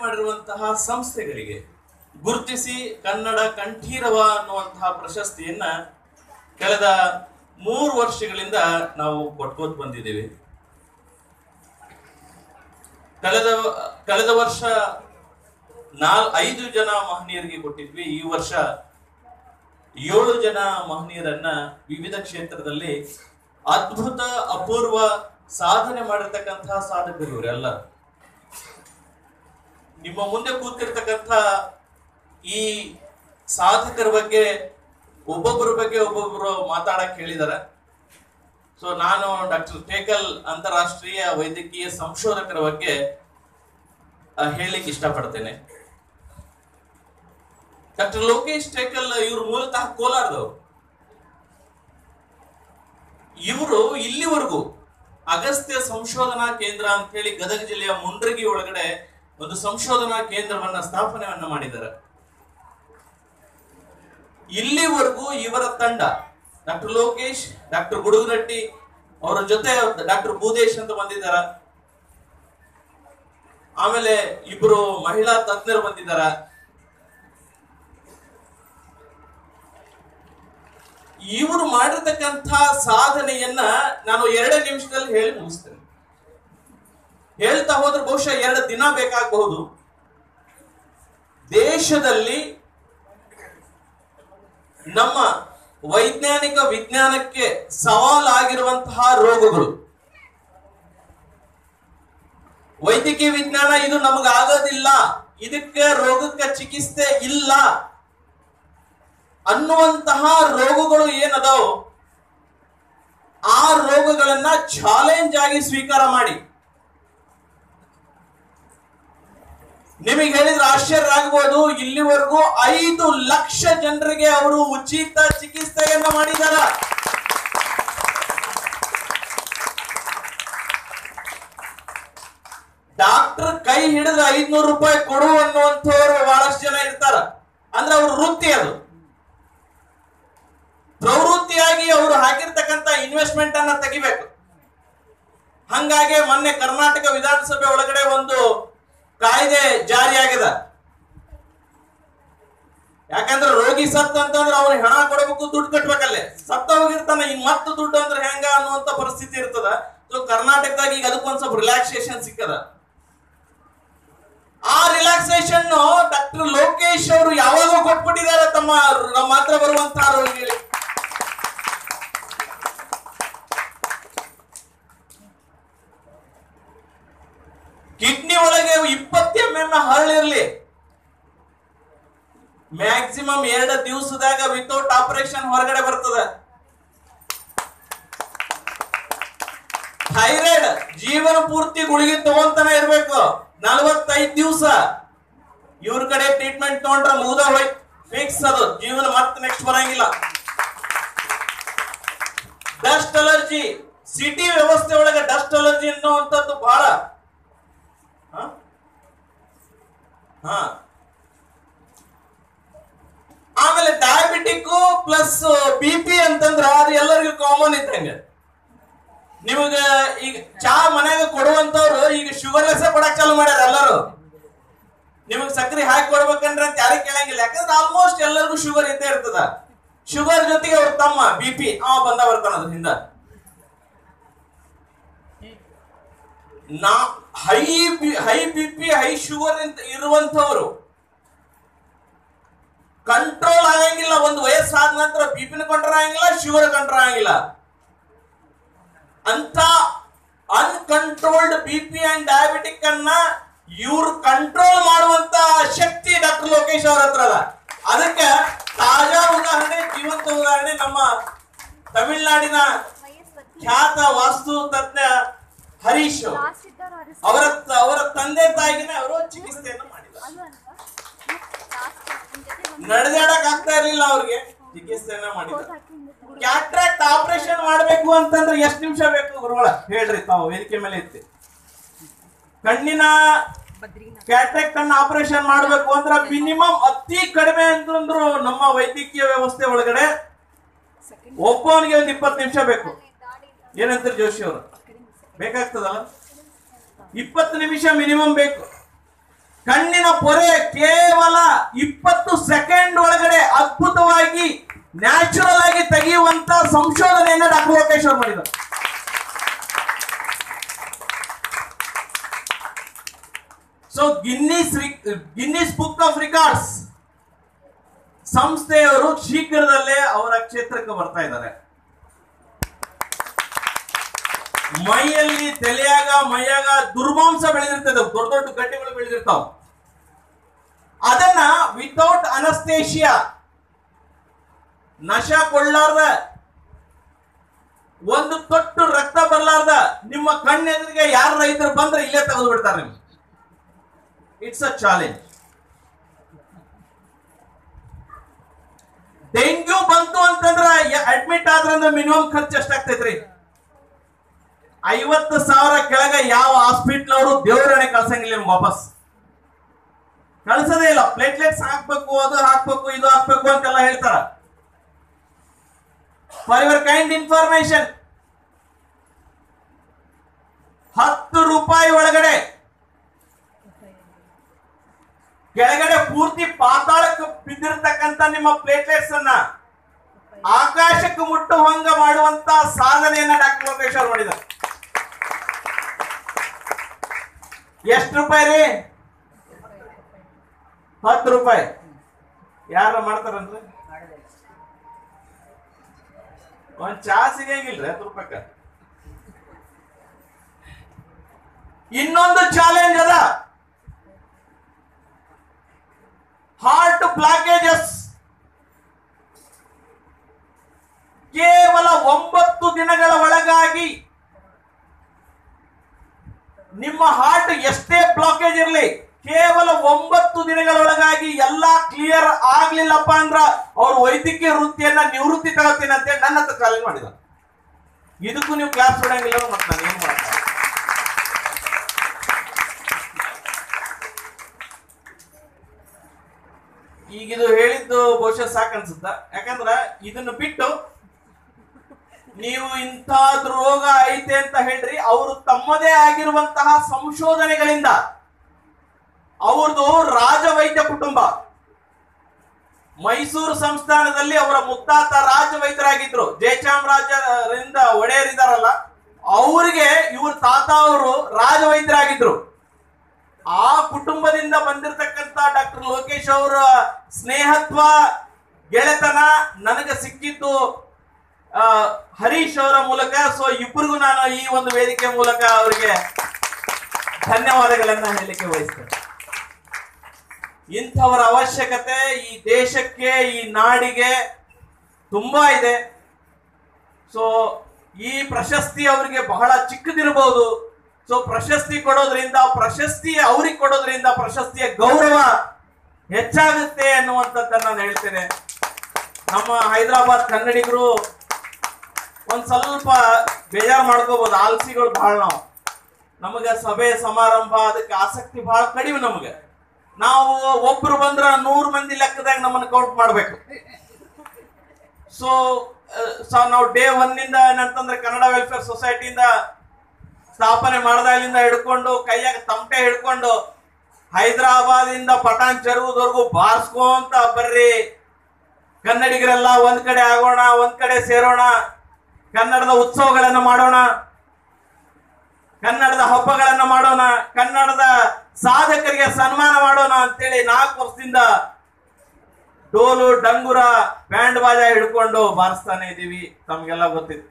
ಮಾಡಿರುವಂತಹ ಸಂಸ್ಥೆಗಳಿಗೆ ಗುರುತಿಸಿ ಕನ್ನಡ ಕಂಠೀರವ ಅನ್ನುವಂತಹ ಪ್ರಶಸ್ತಿಯನ್ನ ಕಳೆದ ಮೂರು ವರ್ಷಗಳಿಂದ ನಾವು ಕೊಟ್ಕೋತ ಬಂದಿದ್ದೇವೆ ಕಳೆದ ಕಳೆದ ವರ್ಷ ನಾಲ್ ಐದು ಜನ ಮಹನೀಯರಿಗೆ ಕೊಟ್ಟಿದ್ವಿ ಈ ವರ್ಷ ಏಳು ಜನ ಮಹನೀಯರನ್ನ ವಿವಿಧ ಕ್ಷೇತ್ರದಲ್ಲಿ ಅದ್ಭುತ ಅಪೂರ್ವ ಸಾಧನೆ ಮಾಡಿರ್ತಕ್ಕಂತಹ ಸಾಧಕರು ಇವರೆಲ್ಲ ನಿಮ್ಮ ಮುಂದೆ ಕೂತಿರ್ತಕ್ಕಂಥ ಈ ಸಾಧಕರ ಬಗ್ಗೆ ಒಬ್ಬೊಬ್ಬರ ಬಗ್ಗೆ ಒಬ್ಬೊಬ್ಬರು ಮಾತಾಡಕ್ ಹೇಳಿದಾರೆ ಸೊ ನಾನು ಡಾಕ್ಟರ್ ಟೇಕಲ್ ಅಂತಾರಾಷ್ಟ್ರೀಯ ವೈದ್ಯಕೀಯ ಸಂಶೋಧಕರ ಬಗ್ಗೆ ಆ, ಹೇಳಲಿಕ್ಕೆ ಇಷ್ಟಪಡ್ತೇನೆ ಡಾಕ್ಟರ್ ಲೋಕೇಶ್ ಟೇಕಲ್ ಇವರು ಮೂಲತಃ ಕೋಲಾರದವರು ಇವರು ಇಲ್ಲಿವರೆಗೂ ಅಗಸ್ತ್ಯ ಸಂಶೋಧನಾ ಕೇಂದ್ರ ಅಂತ ಹೇಳಿ ಗದಗ ಜಿಲ್ಲೆಯ ಮುಂಡ್ರಗಿ ಒಳಗಡೆ ಒಂದು ಸಂಶೋಧನಾ ಕೇಂದ್ರವನ್ನ ಸ್ಥಾಪನೆಯನ್ನ ಮಾಡಿದ್ದಾರೆ ಇಲ್ಲಿವರೆಗೂ ಇವರ ತಂಡ ಡಾಕ್ಟರ್ ಲೋಕೇಶ್ ಡಾಕ್ಟರ್ ಗುಡುಗನಟ್ಟಿ ಅವರ ಜೊತೆ ಡಾಕ್ಟರ್ ಭೂದೇಶ್ ಅಂತ ಬಂದಿದ್ದಾರ ಆಮೇಲೆ ಇಬ್ರು ಮಹಿಳಾ ತಜ್ಞರು ಬಂದಿದ್ದಾರ ಇವರು ಮಾಡಿರ್ತಕ್ಕಂಥ ಸಾಧನೆಯನ್ನ ನಾನು ಎರಡೇ ನಿಮಿಷದಲ್ಲಿ ಹೇಳಿ ಮುಗಿಸ್ತೇನೆ ಹೇಳ್ತಾ ಹೋದ್ರೆ ಬಹುಶಃ ಎರಡು ದಿನ ಬೇಕಾಗಬಹುದು ದೇಶದಲ್ಲಿ ನಮ್ಮ ವೈಜ್ಞಾನಿಕ ವಿಜ್ಞಾನಕ್ಕೆ ಸವಾಲಾಗಿರುವಂತಹ ರೋಗಗಳು ವೈದ್ಯಕೀಯ ವಿಜ್ಞಾನ ಇದು ನಮಗಾಗೋದಿಲ್ಲ ಇದಕ್ಕೆ ರೋಗಕ್ಕೆ ಚಿಕಿತ್ಸೆ ಇಲ್ಲ ಅನ್ನುವಂತಹ ರೋಗಗಳು ಏನದಾವ್ ಆ ರೋಗಗಳನ್ನ ಚಾಲೆಂಜ್ ಆಗಿ ಸ್ವೀಕಾರ ಮಾಡಿ ನಿಮಗೆ ಹೇಳಿದ್ರೆ ಆಶ್ಚರ್ಯ ಆಗ್ಬೋದು ಇಲ್ಲಿವರೆಗೂ ಐದು ಲಕ್ಷ ಜನರಿಗೆ ಅವರು ಉಚಿತ ಚಿಕಿತ್ಸೆಯನ್ನ ಮಾಡಿದಾರ ಡಾಕ್ಟರ್ ಕೈ ಹಿಡಿದು ಐದ್ನೂರು ರೂಪಾಯಿ ಕೊಡು ಅನ್ನುವಂಥವ್ರು ಬಹಳಷ್ಟು ಜನ ಇರ್ತಾರ ಅಂದ್ರೆ ಅವ್ರ ವೃತ್ತಿ ಅದು ಪ್ರವೃತ್ತಿಯಾಗಿ ಅವರು ಹಾಕಿರ್ತಕ್ಕಂತ ಇನ್ವೆಸ್ಟ್ಮೆಂಟ್ ಅನ್ನ ತೆಗಿಬೇಕು ಹಂಗಾಗಿ ಮೊನ್ನೆ ಕರ್ನಾಟಕ ವಿಧಾನಸಭೆ ಒಳಗಡೆ ಒಂದು ಕಾಯ್ದೆ ಜಾರಿಯಾಗಿದೆ ಯಾಕಂದ್ರೆ ರೋಗಿ ಸತ್ತ ಅಂತಂದ್ರೆ ಅವ್ರಿಗೆ ಹಣ ಕೊಡಬೇಕು ದುಡ್ಡು ಕಟ್ಬೇಕಲ್ಲೇ ಸತ್ತ ಹೋಗಿರ್ತಾನೆ ಇನ್ ಮತ್ತೆ ದುಡ್ಡು ಅಂದ್ರೆ ಹೆಂಗ ಅನ್ನುವಂತ ಪರಿಸ್ಥಿತಿ ಇರ್ತದ ಸೊ ಕರ್ನಾಟಕದಾಗ ಈಗ ಅದಕ್ಕೊಂದ್ ಸ್ವಲ್ಪ ರಿಲ್ಯಾಕ್ಸೇಷನ್ ಸಿಕ್ಕದ ಆ ರಿಲ್ಯಾಕ್ಸೇಷನ್ ಡಾಕ್ಟರ್ ಲೋಕೇಶ್ ಅವರು ಯಾವಾಗೋ ಕೊಟ್ಬಿಟ್ಟಿದ್ದಾರೆ ತಮ್ಮ ನಮ್ಮ ಹತ್ರ ಬರುವಂತಹ ರೋಗಿಗಳಿಗೆ ಕಿಡ್ನಿ ಒಳಗೆ ಇಪ್ಪತ್ತು ಎಂ ಎಂ ಹರಳಿರ್ಲಿ ಮ್ಯಾಕ್ಸಿಮಮ್ ಎರಡು ದಿವಸದಾಗ ವಿತೌಟ್ ಆಪರೇಷನ್ ಹೊರಗಡೆ ಬರ್ತದೆ ಥೈರಾಯ್ಡ್ ಜೀವನ ಪೂರ್ತಿ ಗುಳಿಗೆ ತಗೊಂತಾನೆ ಇರ್ಬೇಕು ನಲವತ್ತೈದು ದಿವಸ ಇವ್ರ ಕಡೆ ಟ್ರೀಟ್ಮೆಂಟ್ ತಗೊಂಡ್ರೆ ಮುಗ್ದ ಹೋಯ್ತು ಫಿಕ್ಸ್ ಅದು ಜೀವನ ಮತ್ತೆ ನೆಕ್ಸ್ಟ್ ಬರಂಗಿಲ್ಲ ಡಸ್ಟ್ ಅಲರ್ಜಿ ಸಿಟಿ ವ್ಯವಸ್ಥೆ ಒಳಗೆ ಡಸ್ಟ್ ಅಲರ್ಜಿ ಅನ್ನುವಂಥದ್ದು ಬಹಳ ಹ? ಹ. ಆಮೇಲೆ ಡಯಾಬಿಟಿಕ್ ಪ್ಲಸ್ ಬಿ ಪಿ ಅಂತಂದ್ರ ಅದು ಎಲ್ಲರಿಗೂ ಕಾಮನ್ ಇದ್ದಂಗೆ ನಿಮಗ ಈಗ ಚಾ ಮನ್ಯಾಗ ಕೊಡುವಂತವ್ರು ಈಗ ಶುಗರ್ಲೆಸ್ ಕೊಡಕ್ ಚಾಲು ಮಾಡ್ಯಾರ ಎಲ್ಲರೂ ನಿಮಗ್ ಸಕ್ಕರೆ ಹಾಕಿ ಕೊಡ್ಬೇಕಂದ್ರೆ ಅಂತ ಯಾರಿಗೆ ಕೇಳಂಗಿಲ್ಲ ಯಾಕಂದ್ರೆ ಆಲ್ಮೋಸ್ಟ್ ಎಲ್ಲರಿಗೂ ಶುಗರ್ ಇದ್ದೇ ಇರ್ತದ ಶುಗರ್ ಜೊತೆಗೆ ಅವ್ರ ತಮ್ಮ ಬಿ ಪಿ ಅವ ಬಂದ ಬರ್ತಾನ ಅದ್ರ ಹಿಂದ ನಾ high B high B P high sugar ಅಂತ ಇರುವಂತವರು ಕಂಟ್ರೋಲ್ ಆಗಂಗಿಲ್ಲ ಒಂದು ವಯಸ್ಸಾದ ನಂತರ ಬಿ ಪಿನ ಕಂಟ್ರೋಲ್ ಆಗಂಗಿಲ್ಲ ಶುಗರ್ ಕಂಟ್ರೋಲ್ ಆಗಂಗಿಲ್ಲ ಅಂತ uncontrolled B P and diabetic ಅನ್ನ ಇವ್ರು ಕಂಟ್ರೋಲ್ ಮಾಡುವಂತ ಶಕ್ತಿ ಡಾಕ್ಟರ್ ಲೋಕೇಶ್ ಅವ್ರ ಹತ್ರ ಅದ ಅದಕ್ಕೆ ತಾಜಾ ಉದಾಹರಣೆ ಜೀವಂತ ಉದಾಹರಣೆ ನಮ್ಮ ತಮಿಳುನಾಡಿನ ಖ್ಯಾತ ವಾಸ್ತು ತಜ್ಞ ಹರೀಶ್ ಅವರ ಅವರ ತಂದೆ ತಾಯಿಗೆ ಅವರು ಚಿಕಿತ್ಸೆಯನ್ನು ಮಾಡಿದ್ದಾರೆ ನಡೆದಾಡಕ್ ಆಗ್ತಾ ಇರ್ಲಿಲ್ಲ ಅವ್ರಿಗೆ ಚಿಕಿತ್ಸೆಯನ್ನ ಮಾಡಿದ್ದಾರೆ ಕ್ಯಾಟ್ರಾಕ್ಟ್ ಆಪರೇಷನ್ ಮಾಡ್ಬೇಕು ಅಂತಂದ್ರೆ ಎಷ್ಟು ನಿಮಿಷ ಬೇಕು ಗುರುಗಳ ಹೇಳ್ರಿ ತಾವು ವೇದಿಕೆ ಮೇಲೆ ಇತ್ತು ಕಣ್ಣಿನ ಕ್ಯಾಟ್ರಾಕ್ಟ್ ಅನ್ನ ಆಪರೇಷನ್ ಮಾಡ್ಬೇಕು ಅಂದ್ರೆ ಮಿನಿಮಮ್ ಅತಿ ಕಡಿಮೆ ಅಂತಂದ್ರು ನಮ್ಮ ವೈದ್ಯಕೀಯ ವ್ಯವಸ್ಥೆ ಒಳಗಡೆ ಒಬ್ಬವನಿಗೆ ಒಂದ್ ಇಪ್ಪತ್ತು ನಿಮಿಷ ಬೇಕು ಏನಂತಾರೆ ಜೋಶಿ ಅವರು ಬೇಕಾಗ್ತದಲ್ಲ ಇಪ್ಪತ್ತು ನಿಮಿಷ ಮಿನಿಮಮ್ ಬೇಕು ಕಣ್ಣಿನ ಪೊರೆ ಕೇವಲ ಇಪ್ಪತ್ತು ಸೆಕೆಂಡ್ ಒಳಗಡೆ ಅದ್ಭುತವಾಗಿ ನ್ಯಾಚುರಲ್ ಆಗಿ ತೆಗೆಯುವಂತ ಸಂಶೋಧನೆಯನ್ನ ಡಾಕ್ಟರ್ ಲೋಕೇಶ್ ಅವರು ಮಾಡಿದ್ದಾರೆ so Guinness Guinness book of records ಸಂಸ್ಥೆಯವರು ಶೀಘ್ರದಲ್ಲೇ ಅವರ ಕ್ಷೇತ್ರಕ್ಕೆ ಬರ್ತಾ ಇದ್ದಾರೆ ಮೈಯಲ್ಲಿ ತಲೆಯಾಗ ಮೈಯಾಗ ದುರ್ಮಾಂಸ ಬೆಳೆದಿರ್ತದೆ ದೊಡ್ಡ ದೊಡ್ಡ ಗಡ್ಡೆಗಳು ಬೆಳೆದಿರ್ತಾವ ಅದನ್ನ ವಿತೌಟ್ ಅನಸ್ತೇಶಿಯಾ ನಶ ಕೊಳ್ಳಾರ್ದ ಒಂದು ತೊಟ್ಟು ರಕ್ತ ಬರ್ಲಾರ್ದ ನಿಮ್ಮ ಕಣ್ಣೆದುರಿಗೆ ಯಾರ ರೈತರು ಬಂದ್ರೆ ಇಲ್ಲೇ ತೆಗೆದು ಬಿಡ್ತಾರೆ ನಿಮ್ಗೆ ಇಟ್ಸ್ ಅ ಚಾಲೆಂಜ್ ಡೆಂಗ್ಯೂ ಬಂತು ಅಂತಂದ್ರ ಅಡ್ಮಿಟ್ ಆದ್ರಂದ್ರ ಮಿನಿಮಮ್ ಖರ್ಚು ಎಷ್ಟಾಗ್ತೈತ್ರಿ ಐವತ್ತು ಸಾವಿರ ಕೆಳಗೆ ಯಾವ ಹಾಸ್ಪಿಟ್ಲ್ ಅವರು ದೇವರಣೆ ಕಳ್ಸಂಗಿಲ್ಲ ನಿಮ್ಗೆ ವಾಪಸ್ ಕಳ್ಸೋದೇ ಇಲ್ಲ ಪ್ಲೇಟ್ಲೆಟ್ಸ್ ಹಾಕ್ಬೇಕು ಅದು ಹಾಕ್ಬೇಕು ಇದು ಹಾಕ್ಬೇಕು ಅಂತೆಲ್ಲ ಹೇಳ್ತಾರ ಫಾರ್ ಯುವರ್ ಕೈಂಡ್ ಇನ್ಫಾರ್ಮೇಶನ್ ಹತ್ತು ರೂಪಾಯಿ ಒಳಗಡೆ ಕೆಳಗಡೆ ಪೂರ್ತಿ ಪಾತಾಳಕ್ಕೆ ಬಿದ್ದಿರ್ತಕ್ಕಂತ ನಿಮ್ಮ ಪ್ಲೇಟ್ಲೆಟ್ಸ್ ಅನ್ನ ಆಕಾಶಕ್ಕೆ ಮುಟ್ಟುವಂಗ ಮಾಡುವಂತ ಸಾಧನೆಯನ್ನ ಡಾಕ್ಟರ್ ಲೋಕೇಶ್ ಅವರು ಮಾಡಿದ್ದಾರೆ ಎಷ್ಟು ರೂಪಾಯಿ ರೀ ಹತ್ತು ರೂಪಾಯಿ ಯಾರ ಮಾಡ್ತಾರನ್ರಿ ಒಂದ್ ಚಾ ಸಿಗಂಗಿಲ್ರಿ ಹತ್ತು ರೂಪಾಯಿ ಇನ್ನೊಂದು ಚಾಲೆಂಜ್ ಅದ ಹಾರ್ಟ್ ಬ್ಲಾಕೇಜಸ್ ಕೇವಲ ಒಂಬತ್ತು ದಿನಗಳ ಒಳಗಾಗಿ ನಿಮ್ಮ ಹಾರ್ಟ್ ಎಷ್ಟೇ ಬ್ಲಾಕೇಜ್ ಇರಲಿ ಕೇವಲ ಒಂಬತ್ತು ದಿನಗಳ ಒಳಗಾಗಿ ಎಲ್ಲಾ ಕ್ಲಿಯರ್ ಆಗ್ಲಿಲ್ಲಪ್ಪ ಅಂದ್ರ ಅವ್ರ ವೈದ್ಯಕೀಯ ವೃತ್ತಿಯನ್ನ ನಿವೃತ್ತಿ ತಗೋತೀನಿ ಅಂತೇಳಿ ನನ್ನ ಹತ್ರ ಚಾಲೆಂಜ್ ಮಾಡಿದ ಇದಕ್ಕೂ ನೀವು ಕ್ಲಾಸ್ ಬಿಡಂಗಿಲ್ಲ ಮತ್ತೆ ನಾನು ಏನ್ ಮಾಡ್ತೀನಿ ಈಗ ಇದು ಹೇಳಿದ್ದು ಬಹುಶಃ ಸಾಕನ್ಸುತ್ತ ಯಾಕಂದ್ರ ಇದನ್ನ ಬಿಟ್ಟು ನೀವು ಇಂಥದ್ ರೋಗ ಐತೆ ಅಂತ ಹೇಳ್ರಿ ಅವರು ತಮ್ಮದೇ ಆಗಿರುವಂತಹ ಸಂಶೋಧನೆಗಳಿಂದ ಅವ್ರದ್ದು ರಾಜವೈದ್ಯ ಕುಟುಂಬ ಮೈಸೂರು ಸಂಸ್ಥಾನದಲ್ಲಿ ಅವರ ಮುತ್ತಾತ ರಾಜವೈದ್ಯರಾಗಿದ್ರು ಜಯಚಾಮರಾಜರಿಂದ ಒಡೆಯರಿದಾರಲ್ಲ ಅವರಿಗೆ ಇವ್ರ ತಾತ ಅವರು ರಾಜವೈದ್ಯರಾಗಿದ್ರು ಆ ಕುಟುಂಬದಿಂದ ಬಂದಿರತಕ್ಕಂತ ಡಾಕ್ಟರ್ ಲೋಕೇಶ್ ಅವರ ಸ್ನೇಹತ್ವ ಗೆಳೆತನ ನನಗೆ ಸಿಕ್ಕಿದ್ದು ಆ, ಹರೀಶ್ ಅವರ ಮೂಲಕ ಸೊ ಇಬ್ಬರಿಗೂ ನಾನು ಈ ಒಂದು ವೇದಿಕೆ ಮೂಲಕ ಅವರಿಗೆ ಧನ್ಯವಾದಗಳನ್ನ ಹೇಳಲಿಕ್ಕೆ ಬಯಸ್ತೇನೆ ಇಂಥವರ ಅವಶ್ಯಕತೆ ಈ ದೇಶಕ್ಕೆ ಈ ನಾಡಿಗೆ ತುಂಬಾ ಇದೆ ಸೊ ಈ ಪ್ರಶಸ್ತಿ ಅವರಿಗೆ ಬಹಳ ಚಿಕ್ಕದಿರಬಹುದು ಸೊ ಪ್ರಶಸ್ತಿ ಕೊಡೋದ್ರಿಂದ ಪ್ರಶಸ್ತಿ ಅವ್ರಿಗೆ ಕೊಡೋದ್ರಿಂದ ಪ್ರಶಸ್ತಿಯ ಗೌರವ ಹೆಚ್ಚಾಗುತ್ತೆ ಅನ್ನುವಂಥದ್ದನ್ನ ನಾನು ಹೇಳ್ತೇನೆ ನಮ್ಮ ಹೈದರಾಬಾದ್ ಕನ್ನಡಿಗರು ಒಂದ್ ಸ್ವಲ್ಪ ಬೇಜಾರು ಮಾಡ್ಕೋಬಹುದು ಆಲ್ಸಿಗಳು ಬಹಳ ನಾವು ನಮಗೆ ಸಭೆ ಸಮಾರಂಭ ಅದಕ್ಕೆ ಆಸಕ್ತಿ ಬಹಳ ಕಡಿಮೆ ನಮಗೆ ನಾವು ಒಬ್ರು ಬಂದ್ರ ನೂರು ಮಂದಿ ಲೆಕ್ಕದಾಗ ನಮ್ಮನ್ನ ಕೌಂಟ್ ಮಾಡ್ಬೇಕು ಸೊ ನಾವು ಡೇ ಒನ್ನಿಂದ ಏನಂತಂದ್ರೆ ಕನ್ನಡ ವೆಲ್ಫೇರ್ ಸೊಸೈಟಿಯಿಂದ ಸ್ಥಾಪನೆ ಮಾಡ್ದಾಗಲಿಂದ ಹಿಡ್ಕೊಂಡು ಕೈಯಾಗ ತಮಟೆ ಹಿಡ್ಕೊಂಡು ಹೈದರಾಬಾದ್ ಇಂದ ಪಟಾನ್ ಚೆರುವುದವರೆಗೂ ಬಾರ್ಸ್ಕೊಂತ ಬರ್ರಿ ಕನ್ನಡಿಗರೆಲ್ಲ ಒಂದ್ ಕಡೆ ಆಗೋಣ ಒಂದ್ ಕಡೆ ಸೇರೋಣ ಕನ್ನಡದ ಉತ್ಸವಗಳನ್ನ ಮಾಡೋಣ ಕನ್ನಡದ ಹಬ್ಬಗಳನ್ನ ಮಾಡೋಣ ಕನ್ನಡದ ಸಾಧಕರಿಗೆ ಸನ್ಮಾನ ಮಾಡೋಣ ಅಂತೇಳಿ ನಾಲ್ಕು ವರ್ಷದಿಂದ ಡೋಲು ಡಂಗುರ ಬ್ಯಾಂಡ್ ಬಾಜಾ ಹಿಡ್ಕೊಂಡು ಬಾರಿಸ್ತಾನೆ ಇದೀವಿ ತಮ್ಗೆಲ್ಲ ಗೊತ್ತಿದೆ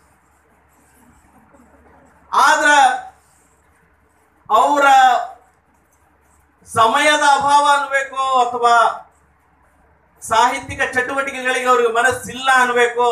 ಆದ್ರ ಅವರ ಸಮಯದ ಅಭಾವ ಅನ್ಬೇಕು ಅಥವಾ ಸಾಹಿತ್ಯಿಕ ಚಟುವಟಿಕೆಗಳಿಗೆ ಅವ್ರಿಗೆ ಮನಸ್ಸಿಲ್ಲ ಅನ್ಬೇಕು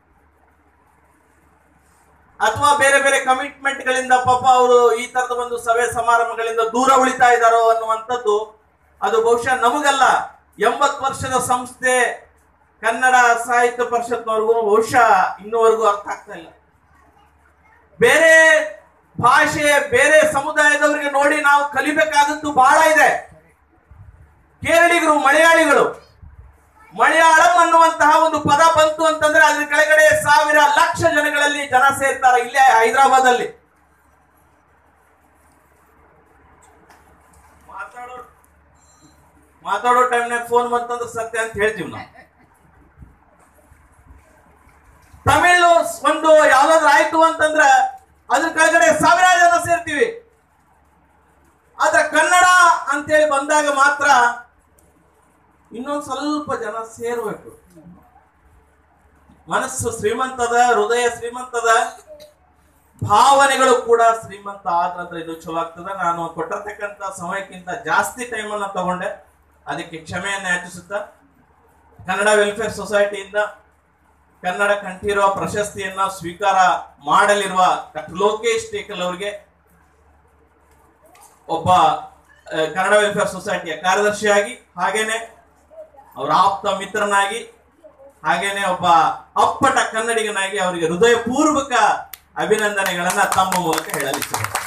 ಅಥವಾ ಬೇರೆ ಬೇರೆ ಕಮಿಟ್ಮೆಂಟ್ ಗಳಿಂದ ಪಾಪ ಅವರು ಈ ತರದ ಒಂದು ಸಭೆ ಸಮಾರಂಭಗಳಿಂದ ದೂರ ಉಳಿತಾ ಇದ್ದಾರೋ ಅನ್ನುವಂಥದ್ದು ಅದು ಬಹುಶಃ ನಮಗಲ್ಲ ಎಂಬತ್ತು ವರ್ಷದ ಸಂಸ್ಥೆ ಕನ್ನಡ ಸಾಹಿತ್ಯ ಪರಿಷತ್ನವ್ರಿಗೂ ಬಹುಶಃ ಇನ್ನೂವರೆಗೂ ಅರ್ಥ ಆಗ್ತಾ ಇಲ್ಲ ಬೇರೆ ಭಾಷೆ ಬೇರೆ ಸಮುದಾಯದವರಿಗೆ ನೋಡಿ ನಾವು ಕಲಿಬೇಕಾದದ್ದು ಬಹಳ ಇದೆ ಕೇರಳಿಗರು ಮಲಯಾಳಿಗಳು ಮಲಯಾಳಂ ಅನ್ನುವಂತಹ ಒಂದು ಪದ ಬಂತು ಅಂತಂದ್ರೆ ಅದ್ರ ಕೆಳಗಡೆ ಸಾವಿರ ಲಕ್ಷ ಜನಗಳಲ್ಲಿ ಜನ ಸೇರ್ತಾರೆ ಇಲ್ಲೇ ಹೈದರಾಬಾದ್ ಅಲ್ಲಿ ಮಾತಾಡೋ ಮಾತಾಡೋ ಟೈಮ್ನಾಗ ಫೋನ್ ಬಂತಂದ್ರೆ ಸತ್ಯ ಅಂತ ಹೇಳ್ತೀವಿ ನಾವು ತಮಿಳ್ ಒಂದು ಯಾವ್ದಾದ್ರು ಆಯ್ತು ಅಂತಂದ್ರ ಅದ್ರ ಕೆಳಗಡೆ ಸಾವಿರಾರು ಜನ ಸೇರ್ತೀವಿ ಆದ್ರೆ ಕನ್ನಡ ಅಂತೇಳಿ ಬಂದಾಗ ಮಾತ್ರ ಇನ್ನೊಂದ್ ಸ್ವಲ್ಪ ಜನ ಸೇರ್ಬೇಕು ಮನಸ್ಸು ಶ್ರೀಮಂತದ ಹೃದಯ ಶ್ರೀಮಂತದ ಭಾವನೆಗಳು ಕೂಡ ಶ್ರೀಮಂತ ಆದ್ರೆ ಇದು ಚಲೋ ಆಗ್ತದ ನಾನು ಕೊಟ್ಟಿರ್ತಕ್ಕಂಥ ಸಮಯಕ್ಕಿಂತ ಜಾಸ್ತಿ ಟೈಮ್ ಅನ್ನ ತಗೊಂಡೆ ಅದಕ್ಕೆ ಕ್ಷಮೆಯನ್ನ ಯಾಚಿಸುತ್ತಾ ಕನ್ನಡ ವೆಲ್ಫೇರ್ ಸೊಸೈಟಿಯಿಂದ ಕನ್ನಡ ಕಂಠೀರವ ಪ್ರಶಸ್ತಿಯನ್ನ ಸ್ವೀಕಾರ ಮಾಡಲಿರುವ ಡಾಕ್ಟರ್ ಲೋಕೇಶ್ ಟೇಕಲ್ ಅವರಿಗೆ ಒಬ್ಬ ಆ, ಕನ್ನಡ ವೆಲ್ಫೇರ್ ಸೊಸೈಟಿಯ ಕಾರ್ಯದರ್ಶಿಯಾಗಿ ಹಾಗೇನೆ ಅವರ ಆಪ್ತ ಮಿತ್ರನಾಗಿ ಹಾಗೇನೆ ಒಬ್ಬ ಅಪ್ಪಟ ಕನ್ನಡಿಗನಾಗಿ ಅವರಿಗೆ ಹೃದಯಪೂರ್ವಕ ಅಭಿನಂದನೆಗಳನ್ನ ತಮ್ಮ ಮೂಲಕ ಹೇಳಲಿಚ್ಛೆ